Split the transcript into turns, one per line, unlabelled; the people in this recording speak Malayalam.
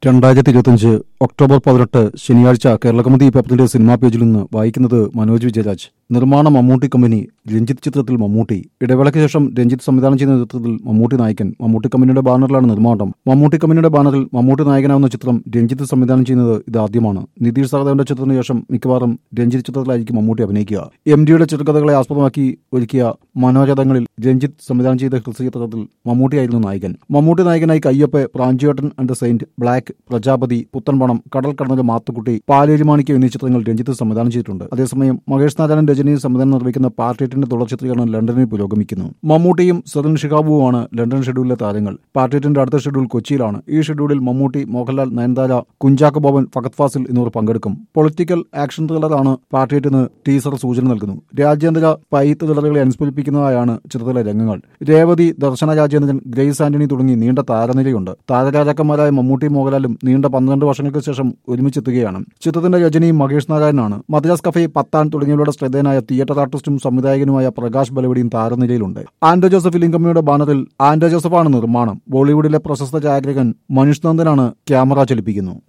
രണ്ടായിരത്തി ഇരുപത്തിയഞ്ച് ഒക്ടോബർ പതിനെട്ട് ശനിയാഴ്ച കേരളകൗമുദി പേപ്പറിന്റെ സിനിമാ പേജിൽ നിന്ന് വായിക്കുന്നത് മനോജ് വിജയരാജ് നിർമ്മാണ മമ്മൂട്ടി കമ്പനി രഞ്ജിത്ത് ചിത്രത്തിൽ മമ്മൂട്ടി ഇടവേളയ്ക്ക് ശേഷം രഞ്ജിത്ത് സംവിധാനം ചെയ്യുന്ന ചിത്രത്തിൽ മമ്മൂട്ടി നായകൻ മമ്മൂട്ടി കമ്പനിയുടെ ബാനറിലാണ് നിർമ്മാണം മമ്മൂട്ടി കമ്പനിയുടെ ബാനറിൽ മമ്മൂട്ടി നായകനാവുന്ന ചിത്രം രഞ്ജിത്ത് സംവിധാനം ചെയ്യുന്നത് ഇതാദ്യമാണ് നിതീഷ് സഹദേവന്റെ ചിത്രത്തിന് ശേഷം മിക്കവാറും രഞ്ജിത്ത് ചിത്രത്തിലായിരിക്കും മമ്മൂട്ടി അഭിനയിക്കുക എം ഡിയുടെ ചെറുകഥകളെ ആസ്പദമാക്കി ഒരുക്കിയ മനോരഥങ്ങളിൽ രഞ്ജിത്ത് സംവിധാനം ചെയ്ത ഹൃസ്വചിത്രത്തിൽ മമ്മൂട്ടിയായിരുന്നു നായകൻ മമ്മൂട്ടി നായകനായി Kayyoppu Pranchiyettan and Saint Black Prajapathi Puthanpanam Kadal Kadannal Mathukutty Paleri മാണിക്യം എന്നീ ചിത്രങ്ങൾ രഞ്ജിത്ത് സംവിധാനം ചെയ്തിട്ടുണ്ട് അതേസമയം മഹേഷ് നാരായണൻ രജനിയും സംവിധാനം നിർവഹിക്കുന്ന പാർട്ടിയേറ്റിന്റെ തുടർ ചിത്രീകരണം ലണ്ടനിൽ പുരോഗമിക്കുന്നു മമ്മൂട്ടിയും സെറിൻ ഷിഹാബുവുമാണ് ലണ്ടൻ ഷെഡ്യൂളിലെ താരങ്ങൾ പാർട്ടിയേറ്റിന്റെ അടുത്ത ഷെഡ്യൂൾ കൊച്ചിയിലാണ് ഈ ഷെഡ്യൂളിൽ മമ്മൂട്ടി മോഹൻലാൽ നയൻതാര കുഞ്ചാക്കോ ബോബൻ ഫഗത് ഫാസിൽ എന്നിവർ പങ്കെടുക്കും പൊളിറ്റിക്കൽ ആക്ഷൻ ത്രില്ലറാണ് പാർട്ടിയേറ്റിന് ടീസർ സൂചന നൽകുന്നു രാജ്യാന്തര പൈ ത്രില്ലറുകളെ അനുസ്മരിപ്പിക്കുന്നതായാണ് ചിത്രത്തിലെ രംഗങ്ങൾ രേവതി ദർശന രാജേന്ദ്രൻ ഗ്രേസ് ആന്റണി തുടങ്ങി നീണ്ട താരനിരയുണ്ട് താരരാജാക്കന്മാരായ മമ്മൂട്ടി മോഹൻലാലും നീണ്ട പന്ത്രണ്ട് വർഷങ്ങൾക്ക് ശേഷം ഒരുമിച്ചെത്തുകയാണ് ചിത്രത്തിന്റെ രചനയും മഹേഷ് നാരായണനാണ് മദ്രാസ് കഫേ പത്താൻ തുടങ്ങിയവരുടെ ശ്രദ്ധേയനായ തിയേറ്റർ ആർട്ടിസ്റ്റും സംവിധായകനുമായ പ്രകാശ് ബലവടിയും താരനിരയിലുണ്ട് ആൻഡോ ജോസഫ് ഫിലിം കമ്പനിയുടെ ബാനറിൽ ആൻഡോ ജോസഫാണ് നിർമ്മാണം ബോളിവുഡിലെ പ്രശസ്ത ഛായാഗ്രഹൻ മനുഷ് നന്ദനാണ് ക്യാമറ ചലിപ്പിക്കുന്നു